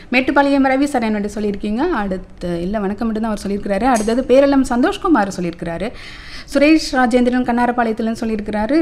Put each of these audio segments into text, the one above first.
மேட்டுப்பாளையம் ரவி சரண் வந்து சொல்லியிருக்கீங்க அடுத்து இல்லை வணக்கம் மட்டும் தான் அவர் சொல்லியிருக்கிறாரு அடுத்தது பேரளம் சந்தோஷ்குமார் சொல்லியிருக்கிறாரு சுரேஷ் ராஜேந்திரன் கண்ணாரப்பாளையத்துலன்னு சொல்லியிருக்கிறாரு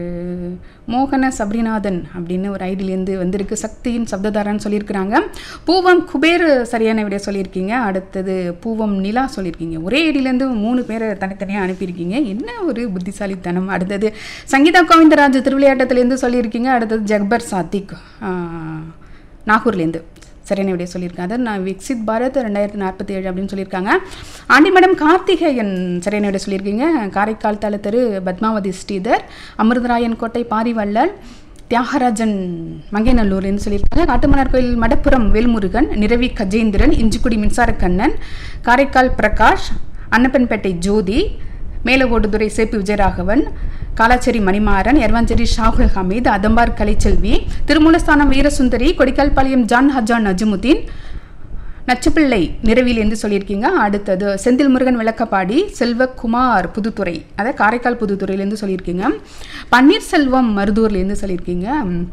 மோகன சபரிநாதன் அப்படின்னு ஒரு ஐடியிலேருந்து வந்திருக்கு சக்தியின் சப்ததாரன்னு சொல்லியிருக்கிறாங்க பூவம் குபேர் சரியான விட சொல்லியிருக்கீங்க அடுத்தது பூவம் நிலா சொல்லியிருக்கீங்க ஒரே ஐடியிலேருந்து மூணு பேரை தனித்தனியாக அனுப்பியிருக்கீங்க என்ன ஒரு புத்திசாலித்தனம் அடுத்தது சங்கீதா கோவிந்தராஜ் திருவிளையாட்டத்துலேருந்து சொல்லியிருக்கீங்க அடுத்தது ஜக்பர் சாத்திக் ஆஹ், நாகூர்லேருந்து சரியான விடைய சொல்லியிருக்காங்க நான் விக்சித் பாரத் ரெண்டாயிரத்தி நாற்பத்தி ஏழு அப்படின்னு சொல்லியிருக்காங்க ஆண்டிமடம் கார்த்திகேயன் சரியான விடைய சொல்லியிருக்கீங்க காரைக்கால் தல தெரு பத்மாவதி ஸ்ரீதர் அமிர்தராயன் கோட்டை பாரிவள்ளல் தியாகராஜன் மங்கைநல்லூர்னு சொல்லியிருக்காங்க காட்டுமன்னார் கோயில் மடப்புரம் வேல்முருகன் நிரவி கஜேந்திரன் இஞ்சிக்குடி மின்சாரக்கண்ணன் காரைக்கால் பிரகாஷ் அன்னப்பன்பேட்டை ஜோதி மேலகோடுதுறை சேப்பி விஜயராகவன் காலாச்சேரி மணிமாறன் எர்வாஞ்சேரி ஷாகுல் ஹமீத் அதம்பார் கலைச்செல்வி திருமூலஸ்தானம் வீரசுந்தரி கொடிக்கால்பாளையம் ஜான் ஹஜான் நஜமுதீன் நச்சுப்பிள்ளை நிறவிலேருந்து சொல்லியிருக்கீங்க அடுத்தது செந்தில் முருகன் விளக்கப்பாடி செல்வகுமார் புதுத்துறை அதாவது காரைக்கால் புதுத்துறையிலேருந்து சொல்லியிருக்கீங்க பன்னீர்செல்வம் மருதூர்லேருந்து சொல்லியிருக்கீங்க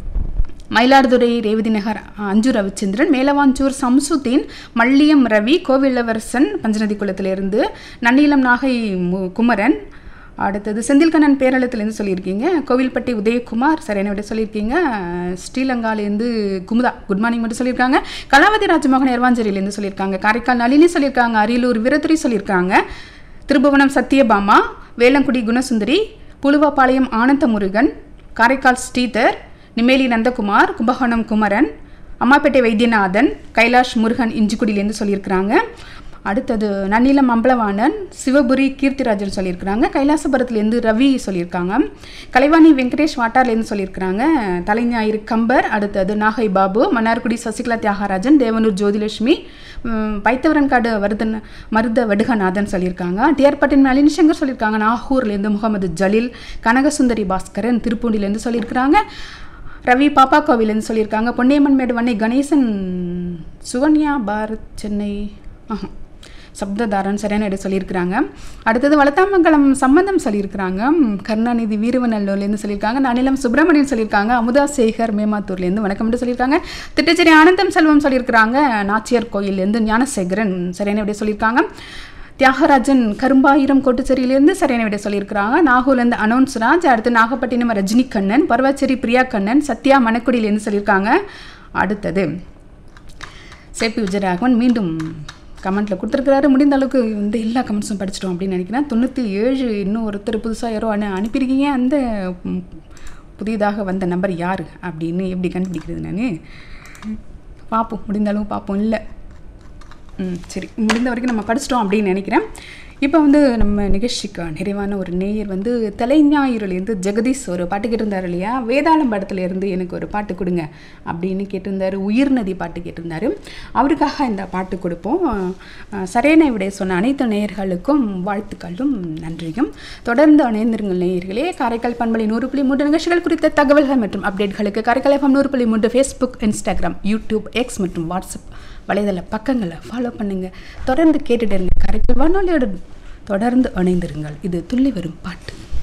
மயிலாடுதுறை ரேவதி நகர் அஞ்சு ரவிச்சந்திரன் மேலவாஞ்சூர் சம்சுதீன் மல்லியம் ரவி கோவிலவரசன் பஞ்சநதி குளத்திலிருந்து நன்னிலம் நாகை மு- குமரன் அடுத்தது செந்தில்கண்ணன் பேரளத்துலேருந்து சொல்லியிருக்கீங்க கோவில்பட்டி உதயகுமார் சரியான விட சொல்லியிருக்கீங்க ஸ்ரீலங்காலேருந்து குமுதா குட் மார்னிங் மட்டும் சொல்லியிருக்காங்க கலாவதி ராஜமோகன் எர்வாஞ்சேரியிலேருந்து சொல்லியிருக்காங்க காரைக்கால் நளினி சொல்லியிருக்காங்க அரியலூர் வீரத்துறை சொல்லியிருக்காங்க திருபுவனம் சத்யபாமா வேளங்குடி குணசுந்தரி புலுவாப்பாளையம் ஆனந்த முருகன் காரைக்கால் ஸ்ரீதர் நிமேலி நந்தகுமார் கும்பகோணம் குமரன் அம்மாப்பேட்டை வைத்தியநாதன் கைலாஷ் முருகன் இஞ்சிக்குடியிலேருந்து சொல்லியிருக்கிறாங்க அடுத்தது நன்னிலம் அம்பலவாணன் சிவபுரி கீர்த்திராஜன் சொல்லியிருக்கிறாங்க கைலாசபுரத்துலேருந்து ரவி சொல்லியிருக்காங்க கலைவாணி வெங்கடேஷ் வாட்டார்லேருந்து சொல்லியிருக்கிறாங்க தலைஞாயிறு கம்பர் அடுத்தது நாகை பாபு மன்னார்குடி சசிகலா தியாகராஜன் தேவனூர் ஜோதிலட்சுமி உம், பைத்தவரங்காடு வருதன் மருத வடுகநாதன் சொல்லியிருக்காங்க டிஆர் பட்டின் நளினி சங்கர் சொல்லியிருக்காங்க நாகூர்லேருந்து முகமது ஜலீல் கனகசுந்தரி பாஸ்கரன் திருப்பூண்டிலேருந்து சொல்லியிருக்கிறாங்க ரவி பாப்பா கோவிலேருந்து சொல்லியிருக்காங்க பொன்னியம்மன் மேடு வண்ணை கணேசன் சுகன்யா பாரத் சென்னை ஆஹா. சப்ததாரன் சரியான இடம் சொல்லியிருக்கிறாங்க அடுத்தது வளத்தாமங்கலம் சம்பந்தம் சொல்லியிருக்கிறாங்க ம், கருணாநிதி வீரவநல்லூர்லேருந்து சொல்லியிருக்காங்க நனிலம் சுப்பிரமணியன் சொல்லியிருக்காங்க அமுதா சேகர் மேமாத்தூர்லேருந்து வணக்கம் சொல்லியிருக்காங்க திட்டச்சேரி ஆனந்தம் செல்வம் சொல்லியிருக்கிறாங்க நாச்சியார் கோயிலேருந்து ஞானசேகரன் சரியான விட சொல்லியிருக்காங்க தியாகராஜன் கரும்பாயிரம் கோட்டுச்சேரியிலேருந்து சரியான விட சொல்லியிருக்கிறாங்க நாகூர்லேருந்து அனௌன்ஸ் ராஜ் அடுத்து நாகப்பட்டினம் ரஜினி கண்ணன் பர்வாச்சேரி பிரியா கண்ணன் சத்யா மணக்குடியிலேருந்து சொல்லியிருக்காங்க அடுத்தது சேபி விஜயராகவன் மீண்டும் கமெண்ட்டில் கொடுத்துருக்கிறாரு முடிந்த அளவுக்கு வந்து எல்லா கமெண்ட்ஸும் படிச்சிட்டோம் அப்படின்னு நினைக்கிறேன் தொண்ணூற்றி ஏழு இன்னும் ஒருத்தர் புதுசாக யாரோ அனு அனுப்பியிருக்கீங்க அந்த ம், புதிதாக வந்த நம்பர் யார் அப்படின்னு எப்படி கண்டுபிடிக்கிறது நான் பார்ப்போம் முடிந்த அளவு பார்ப்போம் இல்லை ம் சரி முடிந்த வரைக்கும் நம்ம படிச்சிட்டோம் அப்படின்னு நினைக்கிறேன் இப்போ வந்து நம்ம நிகழ்ச்சிக்கு நிறைவான ஒரு நேயர் வந்து தலைஞாயிறுலேருந்து ஜெகதீஷ் ஒரு பாட்டு கேட்டிருந்தாரு இல்லையா வேதாளம் படத்துலேருந்து எனக்கு ஒரு பாட்டு கொடுங்க அப்படின்னு கேட்டிருந்தாரு உயிர் நதி பாட்டு கேட்டிருந்தாரு அவருக்காக இந்த பாட்டு கொடுப்போம் அஹ், சரியான விடைய சொன்ன அனைத்து நேயர்களுக்கும் வாழ்த்துக்களும் நன்றியும் தொடர்ந்து இணைந்திருங்கள் நேயர்களே காரைக்கால் பண்பலை நூறு புள்ளி மூன்று நிகழ்ச்சிகள் குறித்த தகவல்கள் மற்றும் அப்டேட்களுக்கு காரைக்கால் எஃப்எம் நூறு புள்ளி மூன்று ஃபேஸ்புக் இன்ஸ்டாகிராம் யூடியூப் எக்ஸ் மற்றும் வாட்ஸ்அப் வலைதள பக்கங்களை ஃபாலோ பண்ணுங்க தொடர்ந்து கேட்டுட்டு இருங்க காரைக்கால் வானொலியோட தொடர்ந்து இணைந்திருங்கள் இது துள்ளி வரும் பாட்டு